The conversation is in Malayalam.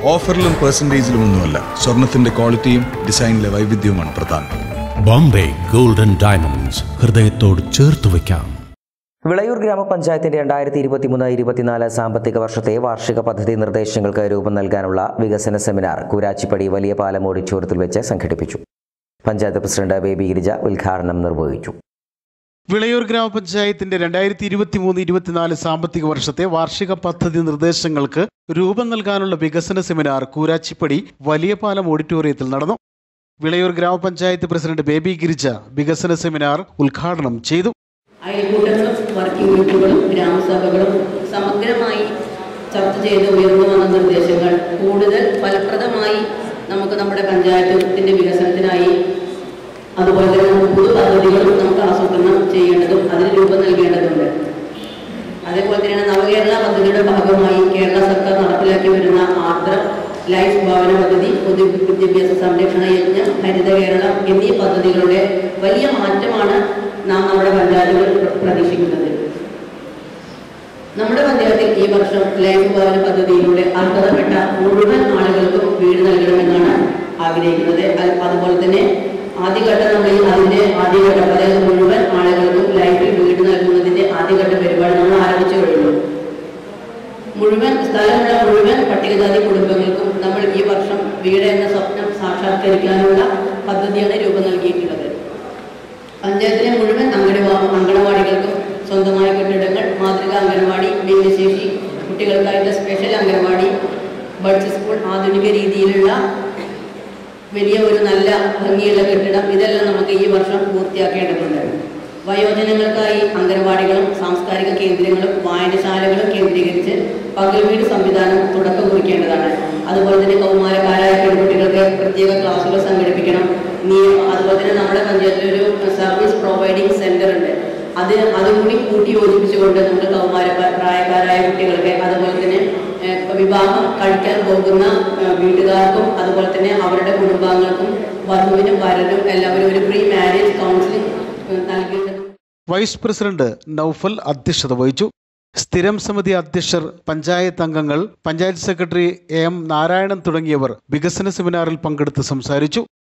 ഓഫറിലും പെർസെൻറ്റേജിലും ഒന്നുമല്ല സ്വർണത്തിന്റെ ക്വാളിറ്റിയും ഡിസൈനിലെ വൈവിധ്യവുമാണ് പ്രധാനം ബോംബെ ഗോൾഡൻ ഡയമണ്ട്സ് ഹൃദയത്തോട് ചേർത്ത് വയ്ക്കാം വിളയൂർ ഗ്രാമപഞ്ചായത്തിന്റെ രണ്ടായിരത്തി ഇരുപത്തിമൂന്ന് ഇരുപത്തിനാല് സാമ്പത്തിക വർഷത്തെ വാർഷിക പദ്ധതി നിർദ്ദേശങ്ങൾക്ക് രൂപം നൽകാനുള്ള വികസന സെമിനാർ കൂരാച്ചിപ്പടി വലിയ പാലം ഓഡിറ്റോറിയത്തിൽ വെച്ച് സംഘടിപ്പിച്ചു പഞ്ചായത്ത് പ്രസിഡന്റ് ബേബി ഗിരിജ ഉദ്ഘാടനം നിർവഹിച്ചു വിളയൂർ ഗ്രാമപഞ്ചായത്തിന്റെ രണ്ടായിരത്തി ഇരുപത്തി മൂന്ന് ഇരുപത്തിനാല് സാമ്പത്തിക വർഷത്തെ വാർഷിക പദ്ധതി നിർദ്ദേശങ്ങൾക്ക് രൂപം നൽകാനുള്ള വികസന സെമിനാർ കൂരാച്ചിപ്പടി വലിയ പാലം ഓഡിറ്റോറിയത്തിൽ നടന്നു വിളയൂർ ഗ്രാമപഞ്ചായത്ത് പ്രസിഡന്റ് ബേബി ഗിരിജ വികസന സെമിനാർ ഉദ്ഘാടനം ചെയ്തു അയൽക്കൂട്ടങ്ങളും വർക്കിംഗ് ഗ്രൂപ്പുകളും ഗ്രാമസഭകളും സമഗ്രമായി ചർച്ച ചെയ്ത് ഉയർന്നു വന്ന നിർദ്ദേശങ്ങൾ കൂടുതൽ ഫലപ്രദമായി നമുക്ക് നമ്മുടെ പഞ്ചായത്തിന്റെ വികസനത്തിനായി അതുപോലെ തന്നെ നമുക്ക് പുതു പദ്ധതികളും നമുക്ക് ആസൂത്രണം ചെയ്യേണ്ടതും അതിന് രൂപം നൽകേണ്ടതുണ്ട് അതേപോലെ തന്നെയാണ് നവകേരള പദ്ധതിയുടെ ഭാഗമായി കേരള സർക്കാർ നടപ്പിലാക്കി വരുന്ന ആർദ്ര ലൈഫ് ഭവന പദ്ധതി പൊതു വിദ്യാഭ്യാസ സംരക്ഷണ യജ്ഞം ഹരിത കേരളം എന്നീ പദ്ധതികളുടെ വലിയ മാറ്റമാണ് നാം നമ്മുടെ പഞ്ചായത്തുകൾ പ്ര- പ്രതീക്ഷിക്കുന്നത് നമ്മുടെ പഞ്ചായത്തിൽ ഈ വർഷം ലൈഫ് ഭവന പദ്ധതിയിലൂടെ അർഹതപ്പെട്ട മുഴുവൻ ആളുകൾക്കും വീട് നൽകണമെന്നാണ് ആഗ്രഹിക്കുന്നത് അത് അതുപോലെ തന്നെ ആദ്യഘട്ടം നമ്മൾ ഈ അതിന്റെ ആദ്യഘട്ടം അതായത് മുഴുവൻ ആളുകൾക്കും ലൈഫിൽ വീട് നൽകുന്നതിന്റെ ആദ്യഘട്ട പരിപാടി നമ്മൾ ആരംഭിച്ചു കഴിഞ്ഞു മുഴുവൻ സ്ഥലമുള്ള മുഴുവൻ പട്ടികജാതി കുടുംബങ്ങൾക്കും നമ്മൾ ഈ വർഷം വീട് എന്ന സ്വപ്നം സാക്ഷാത്കരിക്കാനുള്ള പദ്ധതിയാണ് രൂപം നൽകിയിട്ടുള്ളത് പഞ്ചായത്തിലെ മുഴുവൻ അങ്കണവാ അങ്കണവാടികൾക്കും സ്വന്തമായ കെട്ടിടങ്ങൾ മാതൃകാ അംഗനവാടി ഭിന്നശേഷി കുട്ടികൾക്കായിട്ടുള്ള സ്പെഷ്യൽ അംഗനവാടി ബഡ്സ് സ്കൂൾ ആധുനിക രീതിയിലുള്ള വലിയ ഒരു നല്ല ഭംഗിയുള്ള കെട്ടിടം ഇതെല്ലാം നമുക്ക് ഈ വർഷം പൂർത്തിയാക്കേണ്ടതുണ്ട് വയോജനങ്ങൾക്കായി അംഗനവാടികളും സാംസ്കാരിക കേന്ദ്രങ്ങളും വായനശാലകളും കേന്ദ്രീകരിച്ച് പകൽ വീട് സംവിധാനം തുടക്കം കുറിക്കേണ്ടതാണ് അതുപോലെ തന്നെ കൗമാരക്കാരായ പെൺകുട്ടികൾക്ക് പ്രത്യേക ക്ലാസുകൾ സംഘടിപ്പിക്കണം നിയമ അതുപോലെ തന്നെ നമ്മുടെ പഞ്ചായത്തിൽ ഒരു സർവീസ് പ്രൊവൈഡിംഗ് സെന്റർ ഉണ്ട് അത് അതുകൂടി കൂട്ടി യോജിപ്പിച്ചുകൊണ്ട് നമ്മൾ കൗമാര പ്രായക്കാരായ കുട്ടികൾക്ക് അതുപോലെ തന്നെ ഏഹ്, വിവാഹം കഴിക്കാൻ പോകുന്ന ഏഹ്, വീട്ടുകാർക്കും അതുപോലെ തന്നെ അവരുടെ കുടുംബാംഗങ്ങൾക്കും വധുവിനും വരനും എല്ലാവരും ഒരു പ്രീ മാരേജ് കൗൺസിലിംഗ് ഏഹ്, നൽകേണ്ടത് വൈസ് പ്രസിഡന്റ് നൌഫൽ അധ്യക്ഷത വഹിച്ചു സ്ഥിരം സമിതി അധ്യക്ഷർ പഞ്ചായത്ത് അംഗങ്ങൾ panchayat secretary A M Narayanan തുടങ്ങിയവർ വികസന സെമിനാറിൽ പങ്കെടുത്ത് സംസാരിച്ചു